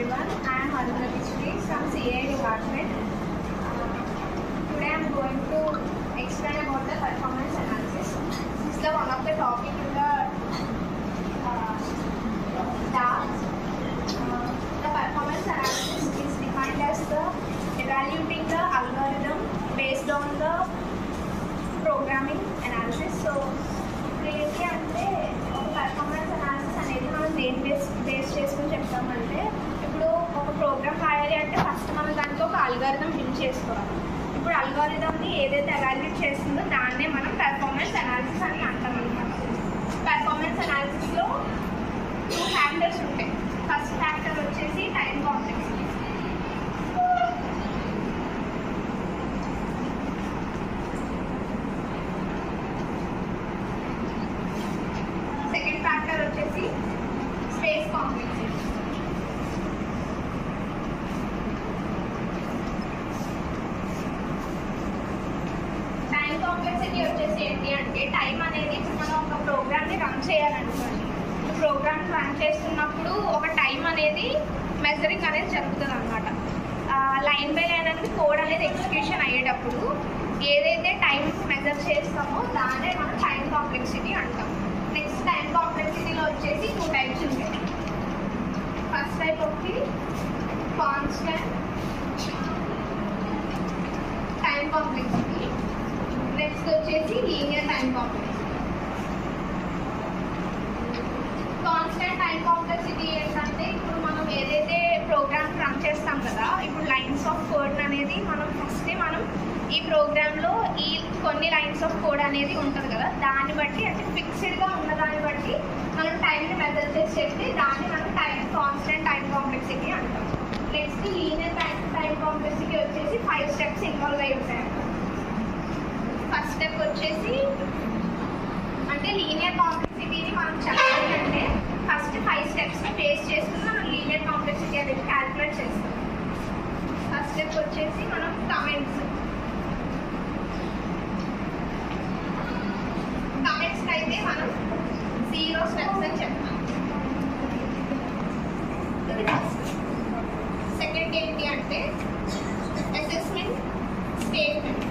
everyone. I am Aruna Vishri from CA department. Uh, today I am going to explain about the performance analysis. This is the one of the topic in the uh, task. Uh, the performance analysis is defined as the evaluating the algorithm based on the programming analysis so ఇప్పుడు ఏంటి అంటే ఒక performance analysis అనేది మనం దేని base base చేసుకుని చెప్తామంటే ఇప్పుడు ఒక ప్రోగ్రామ్ రాయాలి అంటే ఫస్ట్ మనం దానికి ఒక అల్గారిథం బిల్డ్ చేసుకోవాలి ఇప్పుడు అల్గారిథంని ఏదైతే ఎవాల్యుయేట్ చేస్తుందో దాన్నే మనం పెర్ఫార్మెన్స్ అనాలిసిస్ అని అంటాం అనమాట పెర్ఫార్మెన్స్ అనాలిసిస్లో టూ ఫ్యాక్టర్స్ ఉంటాయి ఫస్ట్ ఫ్యాక్టర్ వచ్చేసి టైం కాంప్లెక్సిటీ సెకండ్ ఫ్యాక్టర్ వచ్చేసి స్పేస్ కాంప్లెక్సిటీ టైం కాంప్లెక్సిటీ వచ్చేసి ఏంటి అంటే టైం అనేది ఇప్పుడు మనం ఒక ప్రోగ్రామ్ని రన్ చేయాలనుకోండి ప్రోగ్రామ్ రన్ చేస్తున్నప్పుడు ఒక టైం అనేది మెజరింగ్ అనేది జరుగుతుంది అనమాట లైన్ బై లైన్ అనేది కోడ్ అనేది ఎగ్జిక్యూషన్ అయ్యేటప్పుడు ఏదైతే టైం మెజర్ చేస్తామో దాన్నే మనం టైం కాంప్లెక్సిటీ అంటాం నెక్స్ట్ టైం కాంప్లెక్సిటీలో వచ్చేసి టూ టైప్స్ ఉంటాయి ఫస్ట్ టైప్ ఒకటి కాన్స్టెంట్ టైం కాంప్లెక్సిటీ నెక్స్ట్ వచ్చేసి linear time complexity constant time complexity ఏంటంటే ఇప్పుడు మనం ఏదైతే ప్రోగ్రామ్ రన్ చేస్తాం కదా ఇప్పుడు లైన్స్ ఆఫ్ కోడ్ అనేది మనం ఫస్ట్ మనం ఈ ప్రోగ్రాంలో ఈ కొన్ని లైన్స్ ఆఫ్ కోడ్ అనేది ఉంటుంది కదా దాన్ని బట్టి అంటే ఫిక్స్డ్గా ఉన్న దాన్ని బట్టి మనం టైంని మెజర్ చేసి చెప్తే దాన్ని మనం టైం కాన్స్టెంట్ టైం కాంప్లెక్సిటీ అంటాం next linear time time complexity వచ్చేసి ఫైవ్ స్టెప్స్ ఇన్వాల్వ్ అయి ఉంటాయి ఫస్ట్ స్టెప్ వచ్చేసి అంటే లీనియర్ కాంప్లెక్సిటీని మనం చెప్పాలి అంటే ఫస్ట్ ఫైవ్ స్టెప్స్ని బేస్ చేసుకుని మనం లీనియర్ కాంప్లెక్సిటీ అనేది క్యాలిక్యులేట్ చేస్తాం ఫస్ట్ స్టెప్ వచ్చేసి మనం కమెంట్స్ కమెంట్స్ అయితే మనం జీరో స్టెప్స్ అని చెప్తాం సెకండ్ ఏంటి అంటే అసెస్మెంట్ స్టేట్మెంట్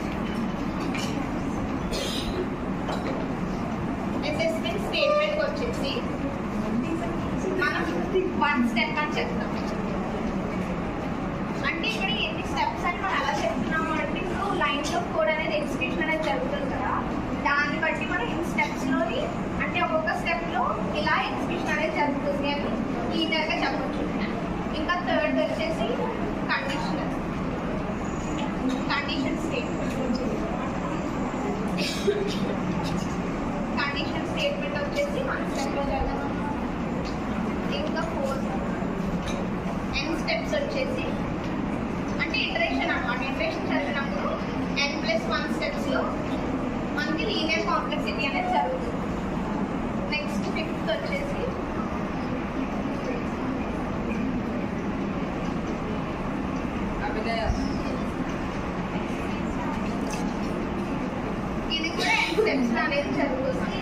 అసెస్మెంట్ స్టేట్మెంట్ వచ్చేసి మనం వన్ స్టెప్ అని చెప్తాం అంటే ఇక్కడ ఎన్ని స్టెప్స్ అని మనం ఎలా చెప్తున్నాము అంటే ఇప్పుడు లైన్స్ ఆఫ్ కోడ్ అనేది ఎగ్జిక్యూషన్ అనేది జరుగుతుంది కదా దాన్ని బట్టి మనం ఈ స్టెప్స్లోని అంటే ఒక్కొక్క స్టెప్లో ఇలా ఎగ్జిక్యూషన్ అనేది జరుగుతుంది అని క్లియర్గా చెప్పొచ్చు ఇంకా థర్డ్ వచ్చేసి conditional condition statement condition statement వచ్చేసి మన స్టెప్లో చదవడం ఇంకా ఫోర్త్ ఎన్ స్టెప్స్ వచ్చేసి అంటే ఇటరేషన్ అనమాట ఇటరేషన్ చదివినప్పుడు ఎన్ ప్లస్ వన్ స్టెప్స్లో మనకి లీనియర్ కాంప్లెక్సిటీ అనేది జరుగుతుంది నెక్స్ట్ ఫిఫ్త్ వచ్చేసి ఇది కూడా ఎన్ స్టెప్స్ అనేది జరుగుతుంది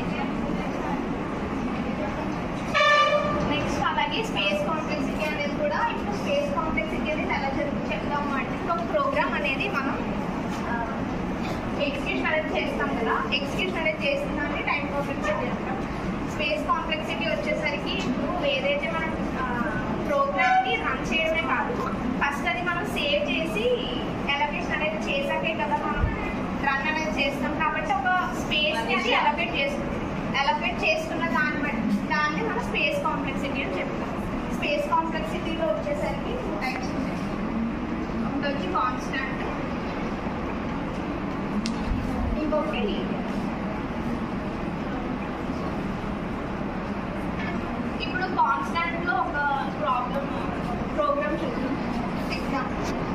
నెక్స్ట్ అలాగే స్పేస్ కాంప్లెక్సిటీ అనేది కూడా ఇప్పుడు స్పేస్ కాంప్లెక్సిటీ అనేది ఎలా జరుగుతుంది చెప్తాము అంటే ఇప్పుడు ఒక ప్రోగ్రామ్ అనేది మనం ఎగ్జిక్యూషన్ అనేది చేస్తాం కదా ఎగ్జిక్యూషన్ అనేది చేస్తున్నామని టైం కాంప్లెక్సిటీ అంటాం స్పేస్ కాంప్లెక్సిటీ వచ్చేసరికి ఇప్పుడు ఏదైతే మనం ప్రోగ్రామ్ని రన్ చేయడమే కాదు ఫస్ట్ అది మనం సేవ్ చేసి ఎలకేషన్ అనేది చేసాకే కదా మనం రన్ అనేది చేస్తాం కాబట్టి ఒక స్పేస్ని అది ఎలకేట్ చేస్తుంది ఎలకేట్ చేసుకున్న దాన్ని బట్టి దాన్ని మనం స్పేస్ కాంప్లెక్సిటీ అని చెప్తాం స్పేస్ కాంప్లెక్సిటీలో వచ్చేసరికి టూ టైప్స్ ఉంటాయి ఒకటి వచ్చి కాన్స్టాంట్ ఇంకొకటి లీనియర్ ఇప్పుడు కాన్స్టాంట్ లో ఒక ప్రాబ్లమ్ ప్రోగ్రామ్ చూద్దాం ఎగ్జాంపుల్